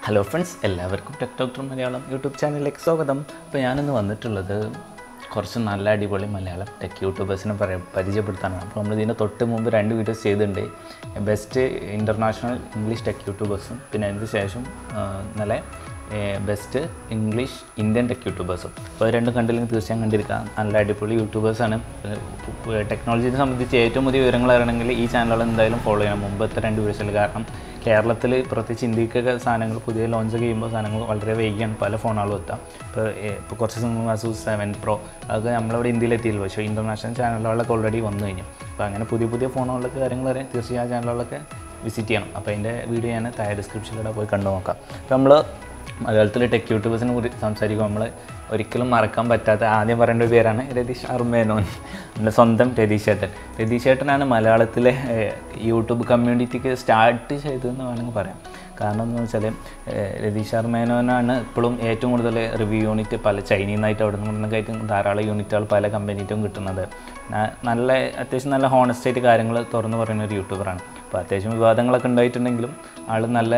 hello friends എല്ലാവർക്കും tech doctor Malayalam YouTube ചാനലിലേക്ക് സ്വാഗതം അപ്പോൾ ഞാനിന്ന് വന്നിട്ടുള്ളത് കുറച്ച് നല്ല അടിപൊളി മലയാളം ടെക് യൂട്യൂബേഴ്സിനെ പറയാം പരിചയപ്പെടുത്താനാണ് അപ്പോൾ നമ്മൾ ഇതിൻ്റെ തൊട്ട് മുമ്പ് രണ്ട് വീഡിയോസ് ചെയ്തിട്ടുണ്ട് ബെസ്റ്റ് ഇൻ്റർനാഷണൽ ഇംഗ്ലീഷ് ടെക് യൂട്യൂബേഴ്സും പിന്നെ അതിന് ശേഷം ആ, നല്ല ബെസ്റ്റ് ഇംഗ്ലീഷ് ഇന്ത്യൻ ടെക് യൂട്യൂബേഴ്സും അപ്പോൾ അത് രണ്ടും കണ്ടില്ലെങ്കിൽ തീർച്ചയായും കണ്ടിരിക്കാം നല്ല അടിപൊളി യൂട്യൂബേഴ്സാണ് ടെക്നോളജിയെ സംബന്ധിച്ച് ഏറ്റവും പുതിയ വിവരങ്ങൾ അറിയണമെങ്കിൽ ഈ ചാനലുകൾ എന്തായാലും ഫോളോ ചെയ്യണം മുമ്പത്തെ രണ്ട് വീഡിയോസിൽ കാരണം കേരളത്തിൽ പ്രത്യേകിച്ച് ഇന്ത്യക്കൊക്കെ സാധനങ്ങൾ പുതിയ ലോഞ്ച് ചെയ്യുമ്പോൾ സാധനങ്ങൾ വളരെ വൈകിയാണ് പല ഫോണുകളും എത്താം ഇപ്പോൾ ഇപ്പോൾ കുറച്ച് സമയം അസൂസ് സെവൻ പ്രോ അതൊക്കെ നമ്മളിവിടെ ഇന്ത്യയിൽ എത്തിയില്ല പക്ഷേ ഇൻ്റർനാഷണൽ ചാനലുകളൊക്കെ ഓൾറെഡി വന്നു കഴിഞ്ഞു അപ്പോൾ അങ്ങനെ പുതിയ പുതിയ ഫോണുകളിലൊക്കെ കാര്യങ്ങൾ അറിയാൻ തീർച്ചയായും ആ ചാനലുകളൊക്കെ വിസിറ്റ് ചെയ്യണം അപ്പോൾ അതിൻ്റെ വീഡിയോ ഞാൻ താഴെ ഡിസ്ക്രിപ്ഷനിലൂടെ പോയി കണ്ടു നോക്കാം അപ്പോൾ നമ്മൾ മലയാളത്തിലെ ടെക് യൂട്യൂബേഴ്സിനെ കുറിച്ച് സംസാരിക്കുമ്പോൾ നമ്മൾ ഒരിക്കലും മറക്കാൻ പറ്റാത്ത ആദ്യം പറയേണ്ട ഒരു പേരാണ് രതീഷ് അർമേനോൻ നമ്മുടെ സ്വന്തം രതീഷ് ചേട്ടൻ രതീഷ് ചേട്ടനാണ് മലയാളത്തിലെ ഏഹ്, യൂട്യൂബ് കമ്മ്യൂണിറ്റിക്ക് സ്റ്റാർട്ട് ചെയ്തതെന്ന് വേണമെങ്കിൽ പറയാം കാരണം എന്ന് വെച്ചാൽ ഏഹ്, രതീഷ് അർമേനോനാണ് ഇപ്പോഴും ഏറ്റവും കൂടുതൽ റിവ്യൂ യൂണിറ്റ് പല ചൈനയിൽ നിന്നായിട്ട് അവിടെ നിന്നൊക്കെ ആയിട്ട് ധാരാളം യൂണിറ്റുകൾ പല കമ്പനിയിട്ടും കിട്ടുന്നത് ന- നല്ല അത്യാവശ്യം നല്ല ഹോണസ്റ്റായിട്ട് കാര്യങ്ങൾ തുറന്നു പറയുന്ന ഒരു യൂട്യൂബറാണ് അപ്പോൾ അത്യാവശ്യം വിവാദങ്ങളൊക്കെ ഉണ്ടായിട്ടുണ്ടെങ്കിലും ആൾ നല്ല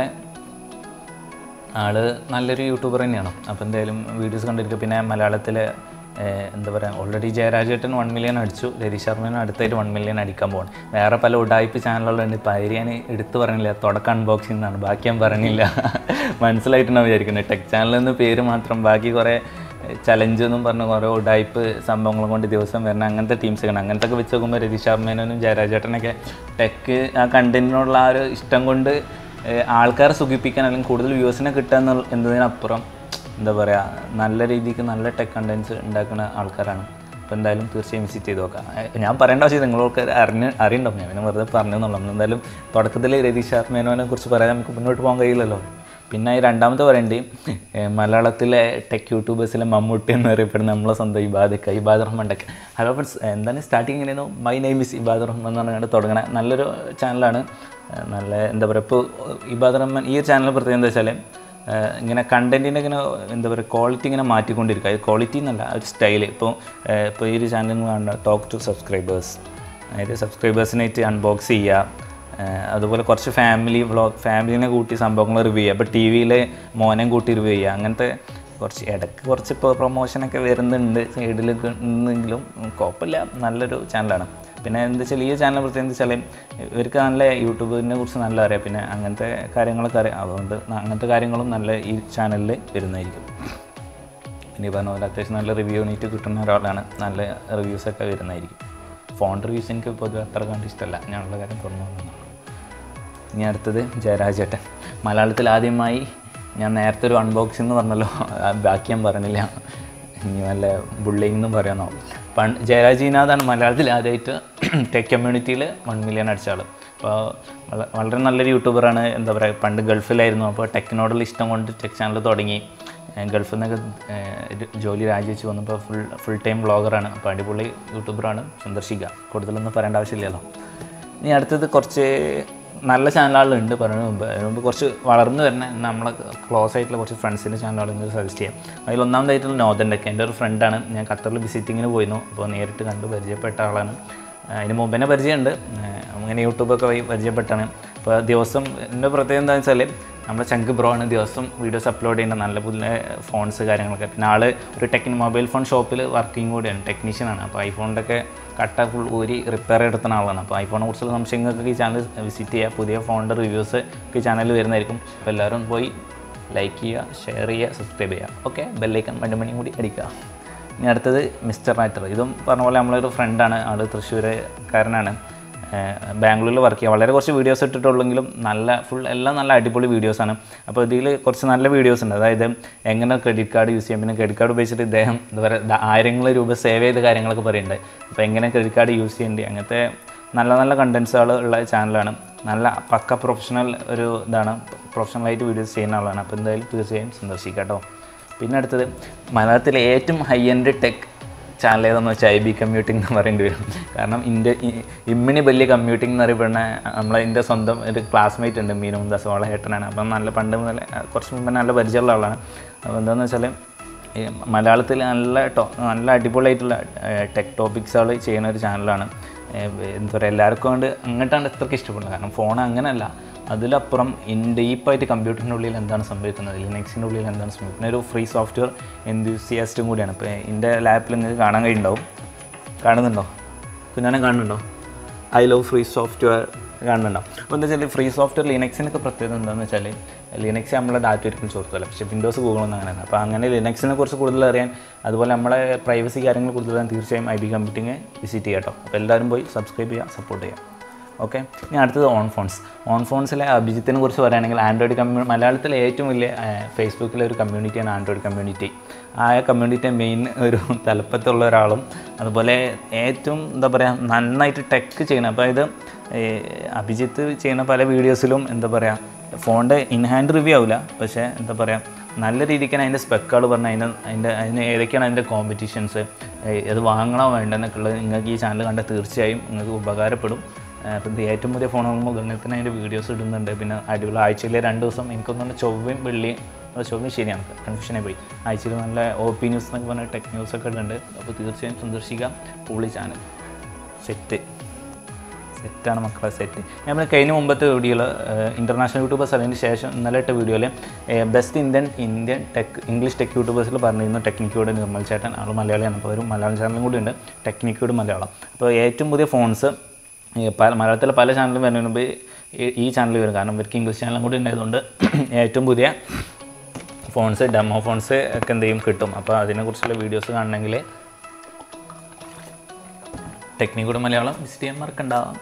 ആള് നല്ലൊരു യൂട്യൂബർ തന്നെയാണ് അപ്പോൾ എന്തായാലും വീഡിയോസ് കണ്ടിരിക്കുക പിന്നെ മലയാളത്തിലെ ഏഹ്, എന്താ പറയുക ഓൾറെഡി ജയരാജേട്ടൻ വൺ മില്യൺ അടിച്ചു രതീഷ് ശർമ്മന് അടുത്തായിട്ട് വൺ മില്യൺ അടിക്കാൻ പോകണം വേറെ പല ഉടായ്പ ചാനലുകളുണ്ട് ഇപ്പോൾ അതിൽ ഞാൻ എടുത്തു പറഞ്ഞില്ല തുടക്കം അൺബോക്സിംഗ് എന്നാണ് ബാക്കി ഞാൻ പറഞ്ഞില്ല മനസ്സിലായിട്ടാണ് വിചാരിക്കുന്നത് ടെക് ചാനൽ എന്ന് പേര് മാത്രം ബാക്കി കുറേ ചലഞ്ച് എന്നും പറഞ്ഞ് കുറേ ഉടായ്പ് സംഭവങ്ങളും കൊണ്ട് ദിവസം വരുന്ന അങ്ങനത്തെ ടീംസ് കാണാം അങ്ങനത്തെ ഒക്കെ വെച്ച് നോക്കുമ്പോൾ രതീഷ് ശർമ്മേനും ജയരാജേട്ടനൊക്കെ ടെക്ക് ആ കണ്ടന്റിനോടുള്ള ആ ഒരു ഇഷ്ടം കൊണ്ട് ഏഹ് ആൾക്കാരെ സുഖിപ്പിക്കാൻ അല്ലെങ്കിൽ കൂടുതൽ വ്യൂസിനെ കിട്ടുക എന്നുള്ള എന്നതിനപ്പുറം എന്താ പറയുക നല്ല രീതിക്ക് നല്ല ടെക് കണ്ടൻസ് ഉണ്ടാക്കുന്ന ആൾക്കാരാണ് അപ്പോൾ എന്തായാലും തീർച്ചയായും വിസിറ്റ് ചെയ്ത് നോക്കാം ഏഹ് ഞാൻ പറയേണ്ട ആവശ്യം നിങ്ങൾക്ക് അറിഞ്ഞ് അറിയണ്ടാവും ഞാൻ പിന്നെ വെറുതെ പറഞ്ഞു എന്നുള്ളൂ നമ്മൾ എന്തായാലും തുടക്കത്തിൽ രതീഷ് ആർ മേനോനെ കുറിച്ച് പറയാൻ നമുക്ക് മുന്നോട്ട് പോകാൻ കഴിയില്ലല്ലോ പിന്നെ ഈ രണ്ടാമത്തെ പറയേണ്ടി ഏഹ് മലയാളത്തിലെ ടെക് യൂട്യൂബേഴ്സിലെ മമ്മൂട്ടി എന്ന് അറിയപ്പെടുന്ന നമ്മളെ സ്വന്തം ഇബാദക്ക Ibad Rahman tech hello friends എന്താണ് സ്റ്റാർട്ടിങ് എങ്ങനെയായിരുന്നു my name is Ibad Rahman എന്ന് പറഞ്ഞുകൊണ്ട് തുടങ്ങണ നല്ലൊരു ചാനലാണ് ഏഹ് നല്ല എന്താ പറയുക ഇപ്പോൾ ഇബാദ് റഹ്മാൻ ഈ ചാനൽ പ്രത്യേകം എന്താ വെച്ചാൽ ഏഹ് ഇങ്ങനെ കണ്ടൻറ്റിൻ്റെ ഇങ്ങനെ എന്താ പറയുക ക്വാളിറ്റി ഇങ്ങനെ മാറ്റിക്കൊണ്ടിരിക്കുക അത് ക്വാളിറ്റി എന്നല്ല ഒരു സ്റ്റൈൽ ഇപ്പോൾ ഏഹ് ഇപ്പോൾ ഈ ഒരു ചാനൽ കാണുന്ന ടോക്ക് ടു സബ്സ്ക്രൈബേഴ്സ് അതായത് സബ്സ്ക്രൈബേഴ്സിനായിട്ട് അൺബോക്സ് ചെയ്യുക ഏഹ് അതുപോലെ കുറച്ച് ഫാമിലി വ്ളോഗ് ഫാമിലിനെ കൂട്ടി സംഭവങ്ങൾ റിവ്യൂ ചെയ്യുക അപ്പോൾ ടി വിയിൽ മോനെ കൂട്ടി റിവ്യൂ ചെയ്യുക അങ്ങനത്തെ കുറച്ച് ഇടയ്ക്ക് കുറച്ച് ഇപ്പോൾ പ്രൊമോഷനൊക്കെ വരുന്നുണ്ട് സൈഡിൽ ഉണ്ടെങ്കിലും കുഴപ്പമില്ല നല്ലൊരു ചാനലാണ് പിന്നെ എന്താ വെച്ചാൽ ഈ ചാനൽ പ്രത്യേകം എന്താ വെച്ചാൽ ഇവർക്ക് നല്ല യൂട്യൂബിനെ കുറിച്ച് നല്ല അറിയാം പിന്നെ അങ്ങനത്തെ കാര്യങ്ങളൊക്കെ അറിയാം അതുകൊണ്ട് അങ്ങനത്തെ കാര്യങ്ങളും നല്ല ഈ ചാനലിൽ വരുന്നതായിരിക്കും പിന്നെ ഈ പറഞ്ഞ പോലെ അത്യാവശ്യം നല്ല റിവ്യൂ യൂണിറ്റ് കിട്ടുന്ന ഒരാളാണ് നല്ല റിവ്യൂസൊക്കെ വരുന്നതായിരിക്കും ഫോൺ റിവ്യൂസ് എനിക്ക് പൊതുവെ അത്ര കണ്ട് ഇഷ്ടമല്ല ഞാനുള്ള കാര്യം തുറന്നു വന്നതാണ് ഇനി അടുത്തത് ജയരാജേട്ടൻ മലയാളത്തിൽ ആദ്യമായി ഞാൻ നേരത്തെ ഒരു അൺബോക്സിംഗ് എന്ന് പറഞ്ഞല്ലോ ആ ബാക്കി ഞാൻ പറഞ്ഞില്ല ഇനി വല്ല ബുള്ളിങ് എന്നും പറയാനോ പണ്ട് ജയരാജീനാഥാണ് മലയാളത്തിൽ ആദ്യമായിട്ട് ടെക് കമ്മ്യൂണിറ്റിയിൽ വൺ മില്യൺ അടിച്ച ആൾ അപ്പോൾ വള- വളരെ നല്ലൊരു യൂട്യൂബറാണ് എന്താ പറയുക പണ്ട് ഗൾഫിലായിരുന്നു അപ്പോൾ ടെക്കിനോടുള്ള ഇഷ്ടം കൊണ്ട് ടെക് ചാനൽ തുടങ്ങി ഏഹ് ഗൾഫിൽ നിന്നൊക്കെ ഏഹ് ഒരു ജോലി രാജിവെച്ച് വന്നപ്പോൾ ഫുൾ ഫുൾ ടൈം വ്ളോഗറാണ് അപ്പോൾ അടിപൊളി യൂട്യൂബറാണ് സന്ദർശിക്കുക കൂടുതലൊന്നും പറയേണ്ട ആവശ്യമില്ലല്ലോ ഇനി അടുത്തത് കുറച്ച് നല്ല ചാനലുകളുണ്ട് പറയുന്നതിന് മുമ്പ് അതിന് മുമ്പ് കുറച്ച് വളർന്നു വരുന്ന നമ്മളെ ക്ലോസ് ആയിട്ടുള്ള കുറച്ച് ഫ്രണ്ട്സിൻ്റെ ചാനലുകൾ നിങ്ങൾക്ക് സജസ്റ്റ് ചെയ്യാം അതിൽ ഒന്നാമതായിട്ടുള്ള നോദൻ്റെക്കെ എൻ്റെ ഒരു ഫ്രണ്ടാണ് ഞാൻ ഖത്തറിൽ വിസിറ്റിങ്ങിന് പോയിരുന്നു അപ്പോൾ നേരിട്ട് കണ്ട് പരിചയപ്പെട്ട ആളാണ് അതിന് മുമ്പ് തന്നെ പരിചയമുണ്ട് ഏഹ് അങ്ങനെ യൂട്യൂബൊക്കെ വഴി പരിചയപ്പെട്ടാണ് അപ്പോൾ ദിവസം എൻ്റെ പ്രത്യേകത എന്താണെന്ന് വെച്ചാൽ നമ്മുടെ ചങ്ക് ബ്രോ ആണ് ദിവസം വീഡിയോസ് അപ്ലോഡ് ചെയ്യുന്ന നല്ല പുതിയ ഫോൺസ് കാര്യങ്ങളൊക്കെ പിന്നെ ആൾ ഒരു ടെക്നി മൊബൈൽ ഫോൺ ഷോപ്പിൽ വർക്കിംഗ് കൂടിയാണ് ടെക്നീഷ്യനാണ് അപ്പോൾ ഐഫോണിൻ്റെ ഒക്കെ കട്ട ഫുൾ ഊരി റിപ്പയർ എടുത്തുന്ന ആളാണ് അപ്പോൾ ഐഫോണിനെ കുറിച്ചുള്ള സംശയങ്ങൾക്ക് ഈ ചാനൽ വിസിറ്റ് ചെയ്യുക പുതിയ ഫോണിൻ്റെ റിവ്യൂസ് ഈ ചാനലിൽ വരുന്നതായിരിക്കും അപ്പോൾ എല്ലാവരും പോയി ലൈക്ക് ചെയ്യുക ഷെയർ ചെയ്യുക സബ്സ്ക്രൈബ് ചെയ്യുക ഓക്കെ ബെല്ലൈക്കൺ മണിമണിയും കൂടി അടിക്കുക ഇനി അടുത്തത് മിസ്റ്റർ റൈറ്റർ ഇതും പറഞ്ഞ പോലെ നമ്മളൊരു ഫ്രണ്ടാണ് ആൾ തൃശ്ശൂർക്കാരനാണ് ബാംഗ്ലൂരിൽ വർക്ക് ചെയ്യുക വളരെ കുറച്ച് വീഡിയോസ് ഇട്ടിട്ടുള്ളെങ്കിലും നല്ല ഫുൾ എല്ലാം നല്ല അടിപൊളി വീഡിയോസാണ് അപ്പോൾ ഇതിൽ കുറച്ച് നല്ല വീഡിയോസ് ഉണ്ട് അതായത് എങ്ങനെ ക്രെഡിറ്റ് കാർഡ് യൂസ് ചെയ്യാം പിന്നെ ക്രെഡിറ്റ് കാർഡ് ഉപയോഗിച്ചിട്ട് ഇദ്ദേഹം എന്താ പറയുക ആയിരങ്ങൾ രൂപ സേവ് ചെയ്ത കാര്യങ്ങളൊക്കെ പറയുന്നുണ്ട് അപ്പോൾ എങ്ങനെ ക്രെഡിറ്റ് കാർഡ് യൂസ് ചെയ്യേണ്ടി അങ്ങനത്തെ നല്ല നല്ല കണ്ടൻസുകൾ ഉള്ള ചാനലാണ് നല്ല പക്ക പ്രൊഫഷണൽ ഒരു ഇതാണ് പ്രൊഫഷണലായിട്ട് വീഡിയോസ് ചെയ്യുന്ന ആളാണ് അപ്പോൾ എന്തായാലും തീർച്ചയായും സന്ദർശിക്കാം കേട്ടോ പിന്നെ അടുത്തത് മലയാളത്തിലെ ഏറ്റവും ഹൈ എൻഡ് ടെക് ചാനൽ ഏതെന്ന് വെച്ചാൽ ഐ ബി കമ്മ്യൂട്ടിംഗ് എന്ന് പറയേണ്ടി വരും കാരണം ഇൻ്റെ ഇമ്മിണി വലിയ കമ്മ്യൂട്ടിംഗ് എന്ന് അറിയപ്പെടുന്ന നമ്മളെ എൻ്റെ സ്വന്തം ഒരു ക്ലാസ്മേറ്റ് ഉണ്ട് മീനു ദാസ് വള ഏട്ടനാണ് അപ്പം നല്ല പണ്ട് മുതൽ കുറച്ച് മുമ്പ് നല്ല പരിചയമുള്ള ആളാണ് അപ്പോൾ എന്താണെന്ന് വെച്ചാൽ ഈ മലയാളത്തിൽ നല്ല ടോ നല്ല അടിപൊളിയായിട്ടുള്ള ടെക് ടോപ്പിക്സുകൾ ചെയ്യുന്ന ഒരു ചാനലാണ് ഏഹ് എന്താ പറയുക എല്ലാവർക്കും കൊണ്ട് അങ്ങോട്ടാണ് ഇത്രയ്ക്ക് ഇഷ്ടപ്പെടുന്നത് കാരണം ഫോൺ അങ്ങനെയല്ല അതിലപ്പുറം ഇൻ ഡീപ്പായിട്ട് കമ്പ്യൂട്ടറിൻ്റെ ഉള്ളിൽ എന്താണ് സംഭവിക്കുന്നത് ലിനക്സിൻ്റെ ഉള്ളിൽ എന്താണ് സംഭവിക്കുന്നത് ഒരു ഫ്രീ സോഫ്റ്റ്വെയർ എന്തൂസിയാസ്റ്റും കൂടിയാണ് ഇപ്പോൾ എൻ്റെ ലാപ്പിൽ നിങ്ങൾക്ക് കാണാൻ കഴിയുണ്ടാവും കാണുന്നുണ്ടോ കുഞ്ഞാനെ കാണുന്നുണ്ടോ ഐ ലവ് ഫ്രീ സോഫ്റ്റ്വെയർ കാണുന്നുണ്ടോ അപ്പോൾ എന്താ വെച്ചാൽ ഫ്രീ സോഫ്റ്റ്വെയർ ലിനക്സിനൊക്കെ പ്രത്യേകത എന്താണെന്ന് വെച്ചാൽ ലിനക്സ് നമ്മളെ ഡാറ്റ ഒരിക്കലും ചോർത്തല്ല പക്ഷേ വിൻഡോസ് ഗൂഗിളൊന്നും അങ്ങനെയാണ് അപ്പോൾ അങ്ങനെ ലിനക്സിനെ കുറിച്ച് കൂടുതൽ അറിയാൻ അതുപോലെ നമ്മളെ പ്രൈവസി കാര്യങ്ങൾ കൂടുതൽ അറിയാൻ തീർച്ചയായും ഐ ബി കമ്പ്യൂട്ടിങ് വിസിറ്റ് ചെയ്യാം കേട്ടോ അപ്പോൾ എല്ലാവരും പോയി സബ്സ്ക്രൈബ് ചെയ്യുക സപ്പോർട്ട് ചെയ്യുക ഓക്കെ ഇനി അടുത്തത് ഓൺ ഫോൺസ് ഓൺ ഫോൺസിലെ അഭിജിത്തിനെ കുറിച്ച് പറയുകയാണെങ്കിൽ ആൻഡ്രോയിഡ് കമ്മ്യൂ മലയാളത്തിലെ ഏറ്റവും വലിയ ഏഹ്, ഫേസ്ബുക്കിലെ ഒരു കമ്മ്യൂണിറ്റിയാണ് ആൻഡ്രോയിഡ് കമ്മ്യൂണിറ്റി ആ കമ്മ്യൂണിറ്റിയുടെ മെയിൻ ഒരു തലപ്പത്തുള്ള ഒരാളും അതുപോലെ ഏറ്റവും എന്താ പറയുക നന്നായിട്ട് ടെക്ക് ചെയ്യണം അപ്പോൾ ഇത് ഏഹ്, അഭിജിത്ത് ചെയ്യുന്ന പല വീഡിയോസിലും എന്താ പറയുക ഫോണിൻ്റെ ഇൻ ഹാൻഡ് റിവ്യൂ ആവില്ല പക്ഷേ എന്താ പറയുക നല്ല രീതിക്കാണ് അതിൻ്റെ സ്പെക്കുകൾ പറഞ്ഞാൽ അതിൻ്റെ അതിൻ്റെ അതിന് ഏതൊക്കെയാണ് അതിൻ്റെ കോമ്പറ്റീഷൻസ് അത് വാങ്ങണോ വേണ്ടെന്നൊക്കെ ഉള്ളത് നിങ്ങൾക്ക് ഈ ചാനൽ കണ്ടാൽ തീർച്ചയായും നിങ്ങൾക്ക് ഉപകാരപ്പെടും അപ്പം ഇത് ഏറ്റവും പുതിയ ഫോൺ മുതലത്തിന് അതിൻ്റെ വീഡിയോസ് ഇടുന്നുണ്ട് പിന്നെ അടിപൊളി ആഴ്ചയിൽ രണ്ട് ദിവസം എനിക്കൊന്നുകൊണ്ട് ചൊവ്വയും വെള്ളിയും അത് ചൊവ്വയും ശരിയാണ് കൺഫ്യൂഷനായി പോയി ആഴ്ചയിൽ നല്ല ഒ പി ന്യൂസ് എന്നൊക്കെ പറഞ്ഞ ടെക് ന്യൂസ് ഒക്കെ ഇടുന്നുണ്ട് അപ്പോൾ തീർച്ചയായും സന്ദർശിക്കാം പുള്ളി ചാനൽ സെറ്റ് സെറ്റാണ് മക്കളെ സെറ്റ് നമ്മൾ കഴിഞ്ഞ മുമ്പത്തെ വീഡിയോയിൽ ഇൻ്റർനാഷണൽ യൂട്യൂബേഴ്സ് അതിന് ശേഷം ഇന്നലെ ഇട്ട വീഡിയോയിൽ best Indian Indian tech English tech യൂട്യൂബേഴ്സിൽ പറഞ്ഞിരുന്നു ടെക്നിക്കോട് നിർമ്മൽ ചേട്ടൻ ആൾ മലയാളിയാണ് അപ്പോൾ ഒരു മലയാളം ചാനലും കൂടി ഉണ്ട് ടെക്നിക്കോട് മലയാളം അപ്പോൾ ഏറ്റവും പുതിയ ഫോൺസ് പല മലയാളത്തിലെ പല ചാനലും വരുന്നതിന് മുമ്പ് ഈ- ഈ ചാനൽ വരും കാരണം ഇവർക്ക് ഇംഗ്ലീഷ് ചാനലും കൂടി ഉണ്ടായതുകൊണ്ട് ഏറ്റവും പുതിയ ഫോൺസ് ഡെമോ ഫോൺസ് ഒക്കെ എന്ത് ചെയ്യും കിട്ടും അപ്പോൾ അതിനെക്കുറിച്ചുള്ള വീഡിയോസ് കാണണമെങ്കിൽ ടെക്നിക്കോട് മലയാളം വിസിറ്റ് ചെയ്യാൻ മറക്കണ്ടാവാം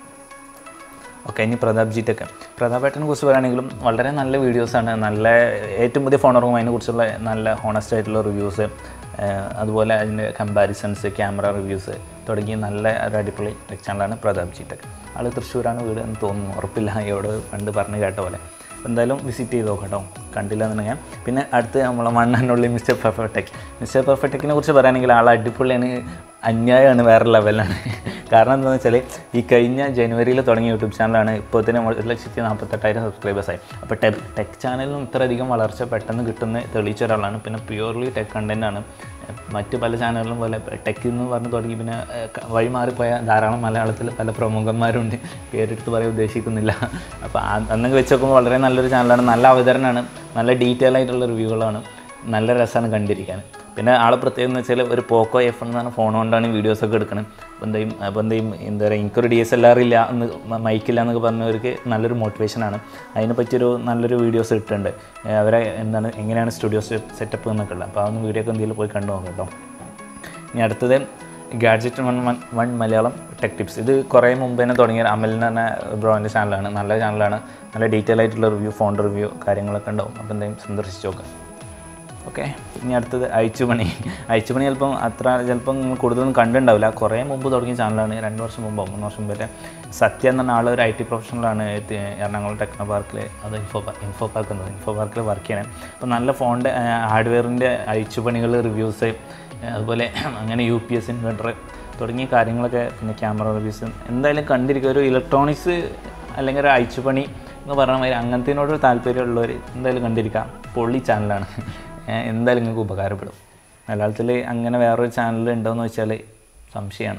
ഓക്കെ ഇനി പ്രതാപ് ജിറ്റൊക്കെ പ്രതാപേട്ടനെ കുറിച്ച് പറയുകയാണെങ്കിലും വളരെ നല്ല വീഡിയോസാണ് നല്ല ഏറ്റവും പുതിയ ഫോൺ ഇറങ്ങും അതിനെക്കുറിച്ചുള്ള നല്ല ഹോണസ്റ്റ് ആയിട്ടുള്ള റിവ്യൂസ് അതുപോലെ അതിൻ്റെ കമ്പാരിസൺസ് ക്യാമറ റിവ്യൂസ് തുടങ്ങി നല്ല ഒരു അടിപൊളി ടെക് ചാനലാണ് പ്രതാപ് ജിറ്റൊക്കെ ആൾ തൃശ്ശൂരാണ് വീട് എന്ന് തോന്നുന്നു ഉറപ്പില്ല എവിടെ പണ്ട് പറഞ്ഞ് കേട്ട പോലെ അപ്പോൾ എന്തായാലും വിസിറ്റ് ചെയ്ത് നോക്കാം കേട്ടോ കണ്ടില്ല എന്നുണ്ടെങ്കിൽ പിന്നെ അടുത്ത് നമ്മളെ മണ്ണനുള്ളിൽ മിസ്റ്റർ പെർഫെക്ടെക് മിസ്റ്റർ പെർഫെക്ടെക്കിനെ കുറിച്ച് പറയുകയാണെങ്കിൽ ആൾ അടിപൊളിയാണ് അന്യായമാണ് വേറെ ലെവലാണ് കാരണം എന്താണെന്ന് വെച്ചാൽ ഈ കഴിഞ്ഞ ജനുവരിയിൽ തുടങ്ങിയ യൂട്യൂബ് ചാനലാണ് ഇപ്പോൾ തന്നെ ഒരു ലക്ഷത്തി നാൽപ്പത്തെട്ടായിരം സബ്സ്ക്രൈബേഴ്സായി അപ്പോൾ ടെക് ടെക് ചാനലിലും ഇത്രയധികം വളർച്ച പെട്ടെന്ന് കിട്ടുന്ന തെളിയിച്ച ഒരാളാണ് പിന്നെ പ്യൂർലി ടെക് കണ്ടൻറ്റാണ് മറ്റ് പല ചാനലുകളും പോലെ ടെക് എന്ന് പറഞ്ഞ് തുടങ്ങി പിന്നെ ഏഹ്, ക- വഴി മാറിപ്പോയ ധാരാളം മലയാളത്തിൽ പല പ്രമുഖന്മാരുണ്ട് പേരെടുത്ത് പറയാൻ ഉദ്ദേശിക്കുന്നില്ല അപ്പോൾ അന്നൊക്കെ വെച്ച് നോക്കുമ്പോൾ വളരെ നല്ലൊരു ചാനലാണ് നല്ല അവതരണമാണ് നല്ല ഡീറ്റെയിൽ ആയിട്ടുള്ള റിവ്യൂകളാണ് നല്ല രസമാണ് കണ്ടിരിക്കാൻ പിന്നെ ആളെ പ്രത്യേകം എന്ന് വെച്ചാൽ ഒരു പോക്കോ എഫ് എന്ന് പറഞ്ഞ ഫോൺ കൊണ്ടാണ് വീഡിയോസൊക്കെ എടുക്കുന്നത് അപ്പോൾ എന്തെയും അപ്പോൾ എന്തെയും എന്താ പറയുക എനിക്കൊരു ഡി എസ് എൽ ആർ ഇല്ല എന്ന് മൈക്കില്ല എന്നൊക്കെ പറഞ്ഞവർക്ക് നല്ലൊരു മോട്ടിവേഷനാണ് അതിനെ പറ്റിയൊരു നല്ലൊരു വീഡിയോസ് ഇട്ടിട്ടുണ്ട് ഏഹ് അവരെ എന്താണ് എങ്ങനെയാണ് സ്റ്റുഡിയോസ് സെറ്റപ്പ് എന്നൊക്കെ ഉള്ളത് അപ്പോൾ ആ ഒന്ന് വീഡിയോ ഒക്കെ എന്തെങ്കിലും പോയി കണ്ടു നോക്കാം കേട്ടോ ഇനി അടുത്തത് gadget one one one Malayalam tech tips ഇത് കുറേ മുമ്പ് തന്നെ തുടങ്ങിയ അമൽ എന്ന് പറഞ്ഞ ബ്രോൻ്റെ ചാനലാണ് നല്ല ചാനലാണ് നല്ല ഡീറ്റെയിൽ ആയിട്ടുള്ള റിവ്യൂ ഫോൺ റിവ്യൂ കാര്യങ്ങളൊക്കെ ഉണ്ടാവും അപ്പോൾ എന്തെങ്കിലും സന്ദർശിച്ച് നോക്കാം ഓക്കെ ഇനി അടുത്തത് അയച്ചുപണി അയച്ചുപണി ചിലപ്പം അത്ര ചിലപ്പം നിങ്ങൾ കൂടുതലൊന്നും കണ്ടിട്ടുണ്ടാവില്ല കുറേ മുമ്പ് തുടങ്ങിയ ചാനലാണ് രണ്ട് വർഷം മുമ്പോ മൂന്ന് വർഷം വരെ സത്യ എന്ന് പറഞ്ഞ ആൾ ഒരു ഐ ടി പ്രൊഫഷണലാണ് എത്തി- എറണാകുളം ടെക്നോ പാർക്കിൽ അത് ഇൻഫോ പാ- ഇൻഫോ പാർക്ക് എന്നത് ഇൻഫോ പാർക്കിൽ വർക്ക് ചെയ്യണം അപ്പോൾ നല്ല ഫോണിൻ്റെ ഹാർഡ്വെയറിൻ്റെ അയച്ചുപണികൾ റിവ്യൂസ് അതുപോലെ അങ്ങനെ യു പി എസ് ഇൻവെർട്ടർ തുടങ്ങിയ കാര്യങ്ങളൊക്കെ പിന്നെ ക്യാമറ റിവ്യൂസ് എന്തായാലും കണ്ടിരിക്കുക ഒരു ഇലക്ട്രോണിക്സ് അല്ലെങ്കിൽ ഒരു അയച്ചുപണി എന്ന് പറഞ്ഞ മാതിരി അങ്ങനത്തേനോട് താല്പര്യമുള്ളവർ എന്തായാലും കണ്ടിരിക്കാം പൊള്ളി ചാനലാണ് ഏഹ് എന്തായാലും നിങ്ങൾക്ക് ഉപകാരപ്പെടും മലയാളത്തിൽ അങ്ങനെ വേറൊരു ചാനൽ ഉണ്ടോയെന്ന് വെച്ചാൽ സംശയമാണ്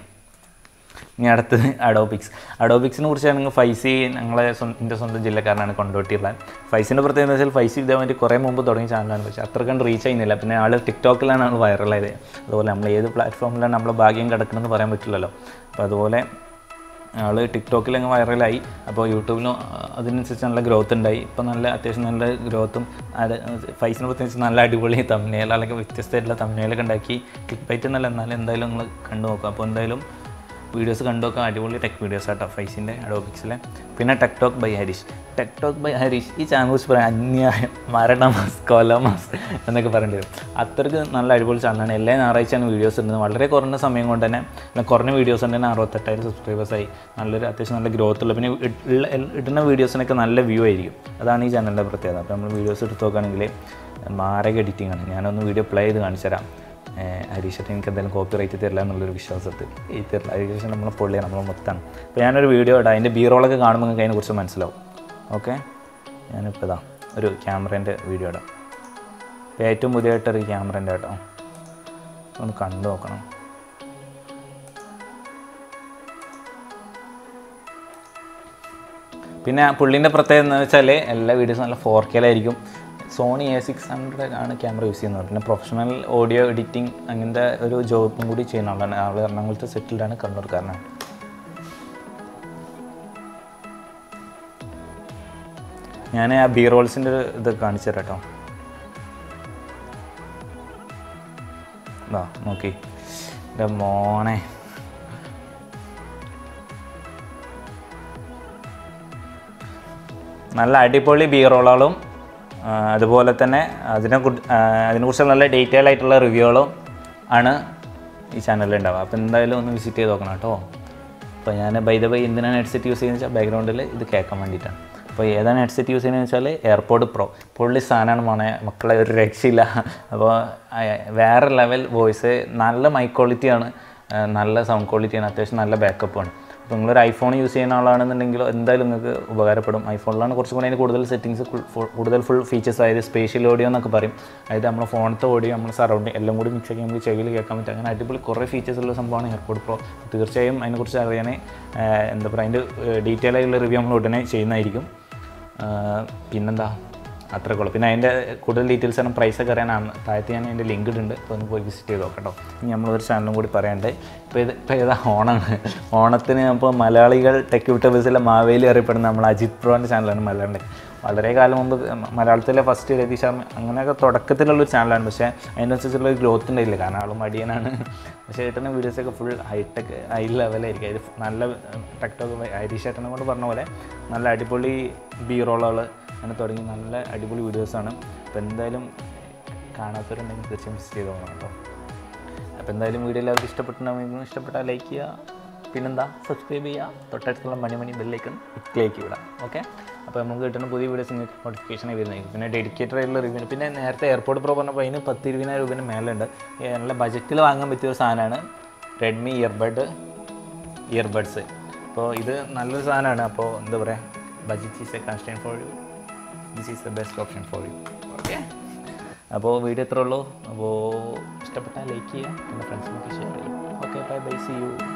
ഇനി അടുത്തത് അഡോപിക്സ് അഡോപിക്സിനെ കുറിച്ചാണെങ്കിൽ ഫൈസി ഞങ്ങളെ സ്വന്തം എൻ്റെ സ്വന്തം ജില്ലക്കാരനാണ് കൊണ്ടോട്ടിയുള്ളത് ഫൈസിൻ്റെ പ്രത്യേകത എന്ന് വെച്ചാൽ ഫൈസി ഇതേമാതിരി കുറേ മുമ്പ് തുടങ്ങിയ ചാനലാണ് പക്ഷേ അത്ര കണ്ട് റീച്ച് ചെയ്യുന്നില്ല പിന്നെ ആൾ ടിക്ടോക്കിലാണ് ആൾ വൈറലായത് അതുപോലെ നമ്മൾ ഏത് പ്ലാറ്റ്ഫോമിലാണ് നമ്മളെ ഭാഗ്യം കിടക്കണമെന്ന് പറയാൻ പറ്റില്ലല്ലോ അപ്പോൾ അതുപോലെ ആൾ ടിക്ടോക്കിൽ അങ്ങ് വൈറലായി അപ്പോൾ യൂട്യൂബിലും ആ, അതിനനുസരിച്ച് നല്ല ഗ്രോത്ത് ഉണ്ടായി ഇപ്പോൾ നല്ല അത്യാവശ്യം നല്ല ഗ്രോത്തും അത് ഫൈസിനെ പ്രത്യേകിച്ച് നല്ല അടിപൊളി തമ്മിൽ അല്ലെങ്കിൽ വ്യത്യസ്തമായിട്ടുള്ള തമ്മിലൊക്കെ ഉണ്ടാക്കി ക്ലിക്ക് ബൈറ്റ് എന്നല്ല എന്നാലും എന്തായാലും നിങ്ങൾ കണ്ടു നോക്കുക അപ്പോൾ എന്തായാലും വീഡിയോസ് കണ്ടു നോക്കാം അടിപൊളി ടെക് വീഡിയോസ് ആട്ടോ ഫൈസിൻ്റെ അഡോപിക്സിലെ പിന്നെ tech talk by Harish tech talk by Harish ഈ ചാനൽ കുറിച്ച് പറയാം അന്യായം മരണമാസ് കൊലമാസ് എന്നൊക്കെ പറയേണ്ടി വരും അത്രയ്ക്ക് നല്ല അടിപൊളി ചാനലാണ് എല്ലാ ഞായറാഴ്ചയാണ് വീഡിയോസ് ഇടുന്നത് വളരെ കുറഞ്ഞ സമയം കൊണ്ട് തന്നെ അല്ല, കുറഞ്ഞ വീഡിയോസ് കൊണ്ട് തന്നെ അറുപത്തെട്ടായിരം സബ്സ്ക്രൈബേഴ്സായി നല്ലൊരു അത്യാവശ്യം നല്ല ഗ്രോത്ത് ഉള്ള പിന്നെ ഇ- ഉള്ള- ഇടുന്ന വീഡിയോസിനൊക്കെ നല്ല വ്യൂ ആയിരിക്കും അതാണ് ഈ ചാനലിൻ്റെ പ്രത്യേകത അപ്പോൾ നമ്മൾ വീഡിയോസ് എടുത്ത് നോക്കുകയാണെങ്കിൽ മാരക എഡിറ്റിംഗ് ആണ് ഞാനൊന്ന് വീഡിയോ പ്ലേ ചെയ്ത് കാണിച്ചു തരാം ഹരീഷട്ട് എനിക്ക് എന്തായാലും കോപ്പി റൈറ്റ് തരില്ല എന്നുള്ളൊരു വിശ്വാസത്തിൽ ഈ തരില്ല ഹരീഷൻ നമ്മളെ പൊള്ളിയാണ് നമ്മളെ മൊത്തമാണ് അപ്പോൾ ഞാനൊരു വീഡിയോ ഇടാം അതിൻ്റെ ബീറോളൊക്കെ കാണുമ്പോൾ നിങ്ങൾക്ക് അതിനെക്കുറിച്ച് മനസ്സിലാവും ഓക്കെ ഞാനിപ്പോൾ ഇതാ ഒരു ക്യാമറേൻ്റെ വീഡിയോ ഇടാം ഇപ്പോൾ ഏറ്റവും പുതിയതായിട്ടൊരു ക്യാമറേൻ്റെ കേട്ടോ ഒന്ന് കണ്ടു നോക്കണം പിന്നെ പുള്ളീൻ്റെ പ്രത്യേകത എന്ന് വെച്ചാൽ എല്ലാ വീഡിയോസും നല്ല ഫോർ കെയിലായിരിക്കും സോണി എ സിക്സ് ഹൺഡ്രഡ് ആണ് ക്യാമറ യൂസ് ചെയ്യുന്നത് പിന്നെ പ്രൊഫഷണൽ ഓഡിയോ എഡിറ്റിംഗ് അങ്ങനത്തെ ഒരു ജോബും കൂടി ചെയ്യുന്ന ആളാണ് ആൾ എറണാകുളത്ത് സെറ്റിൽഡാണ് കണ്ണൂർക്കാരനാണ് ഞാൻ ആ ബി റോൾസിൻ്റെ ഒരു ഇത് കാണിച്ചു തരാം കേട്ടോ വാ നോക്കി എൻ്റെ മോനെ നല്ല അടിപൊളി ബി റോളുകളും അതുപോലെ തന്നെ അതിനെ കുറി- ആ, അതിനെക്കുറിച്ച് നല്ല ഡീറ്റെയിൽ ആയിട്ടുള്ള റിവ്യൂകളും ആണ് ഈ ചാനലിൽ ഉണ്ടാവുക അപ്പോൾ എന്തായാലും ഒന്ന് വിസിറ്റ് ചെയ്ത് നോക്കണം കേട്ടോ അപ്പോൾ ഞാൻ ബൈ ദ ബൈ എന്തിനാണ് ഹെഡ്സെറ്റ് യൂസ് ചെയ്യുന്നത് വെച്ചാൽ ബാക്ക്ഗ്രൗണ്ടിൽ ഇത് കേൾക്കാൻ വേണ്ടിയിട്ടാണ് അപ്പോൾ ഏതാണ് ഹെഡ്സെറ്റ് യൂസ് ചെയ്യുന്നത് വെച്ചാൽ എയർപോർട്ട് പ്രോ പൊള്ളി സാധനമാണ് മോനെ മക്കളെ ഒരു രക്ഷയില്ല അപ്പോൾ ആ, വേറെ ലെവൽ വോയിസ് നല്ല മൈക്ക് ക്വാളിറ്റിയാണ് ആ, നല്ല സൗണ്ട് ക്വാളിറ്റിയാണ് അത്യാവശ്യം നല്ല ബാക്കപ്പാണ് അപ്പോൾ നിങ്ങളൊരു ഐഫോൺ യൂസ് ചെയ്യുന്ന ആളാണെന്നുണ്ടെങ്കിൽ എന്തായാലും നിങ്ങൾക്ക് ഉപകാരപ്പെടും ഐഫോണിലാണ് കുറച്ചും കൂടി അതിന് കൂടുതൽ സെറ്റിങ്സ് കൂടുതൽ ഫുൾ ഫീച്ചേഴ്സ് അതായത് സ്പേഷ്യൽ ഓഡിയോ എന്നൊക്കെ പറയും അതായത് നമ്മുടെ ഫോണത്തെ ഓഡിയോ നമ്മൾ സറൗണ്ടിങ് എല്ലാം കൂടി മിക്സ് ആക്കി നമുക്ക് ചെവിയിൽ കേൾക്കാൻ പറ്റും അങ്ങനെ അടിപൊളി കുറേ ഫീച്ചേഴ്സ് ഉള്ള സംഭവമാണ് എയർപോർട്ട് പ്രോ തീർച്ചയായും അതിനെക്കുറിച്ച് അറിയാൻ എന്താ പറയുക അതിൻ്റെ ഡീറ്റെയിൽ ആയിട്ടുള്ള റിവ്യൂ നമ്മൾ ഉടനെ ചെയ്യുന്നതായിരിക്കും ആ, പിന്നെന്താ അത്രയൊക്കെ ഉള്ളൂ പിന്നെ അതിൻ്റെ കൂടുതൽ ഡീറ്റെയിൽസ് ആണ് പ്രൈസൊക്കെ അറിയാനാണ് താഴത്ത് ഞാൻ അതിൻ്റെ ലിങ്ക് ഇടുന്നുണ്ട് അപ്പോൾ ഒന്ന് പോയി വിസിറ്റ് ചെയ്ത് നോക്കട്ടോ ഇനി നമ്മളൊരു ചാനലും കൂടി പറയാണ്ട് ഇപ്പോൾ ഇത് ഇപ്പോൾ ഏതാ ഓണമാണ് ഓണത്തിന് അപ്പോൾ മലയാളികൾ ടെക് യൂട്യൂബേഴ്സിലെ മാവേലി അറിയപ്പെടുന്ന നമ്മൾ അജിത് പ്രോൻ്റെ ചാനലാണ് മലയാളം ടെക് വളരെ കാലം മുമ്പ് മ- മലയാളത്തിലെ ഫസ്റ്റ് രതീഷ് ശർമ്മ അങ്ങനെയൊക്കെ തുടക്കത്തിലുള്ളൊരു ചാനലാണ് പക്ഷേ അതിനനുസരിച്ചുള്ള ഒരു ഗ്രോത്ത് ഉണ്ടായില്ല കാരണം ആൾ മടിയനാണ് പക്ഷേ ഏട്ടൻ്റെ വീഡിയോസൊക്കെ ഫുൾ ഹൈടെക് ഹൈ ലെവലായിരിക്കും അത് നല്ല ടെക്ടോക്ക് ഹരീഷ് ഏട്ടനെ കൊണ്ട് പറഞ്ഞ പോലെ നല്ല അടിപൊളി ബി റോളുകൾ അങ്ങനെ തുടങ്ങി നല്ല അടിപൊളി വീഡിയോസാണ് അപ്പോൾ എന്തായാലും കാണാത്തവരുണ്ടെങ്കിൽ തീർച്ചയായും വിസിറ്റ് ചെയ്ത് നോക്കണം കേട്ടോ അപ്പോൾ എന്തായാലും വീഡിയോ എല്ലാവർക്കും ഇഷ്ടപ്പെട്ടിട്ടുണ്ടെങ്കിൽ ഇഷ്ടപ്പെട്ടാൽ ലൈക്ക് ചെയ്യുക പിന്നെന്താ സബ്സ്ക്രൈബ് ചെയ്യുക തൊട്ടടുത്തുള്ള മണി മണി ബെല്ലൈക്കൺ ക്ലിക്ക് വിടാം ഓക്കെ അപ്പോൾ നമുക്ക് കിട്ടുന്ന പുതിയ വീഡിയോസ് നിങ്ങൾക്ക് നോട്ടിഫിക്കേഷനായി വരുന്നതായിരിക്കും പിന്നെ ഡെഡിക്കേറ്റഡ് ആയിട്ടുള്ള റിവ്യൂ പിന്നെ നേരത്തെ എയർപോർട്ട് പ്രോ പറഞ്ഞപ്പോൾ അതിന് പത്ത് ഇരുപതിനായിരം രൂപേൻ്റെ മേലുണ്ട് ഏ, നല്ല ബജറ്റിൽ വാങ്ങാൻ പറ്റിയ ഒരു സാധനമാണ് റെഡ്മി ഇയർബഡ് ഇയർബഡ്സ് അപ്പോൾ ഇത് നല്ലൊരു സാധനമാണ് അപ്പോൾ എന്താ പറയുക budget is a constant for you this is the best option for you okay അപ്പോൾ വീഡിയോ ഇത്രേ ഉള്ളൂ അപ്പോൾ ഇഷ്ടപ്പെട്ടാൽ ലൈക്ക് ചെയ്യുക എൻ്റെ ഫ്രണ്ട്സിനൊക്കെ ഷെയർ ചെയ്യും okay bye bye see U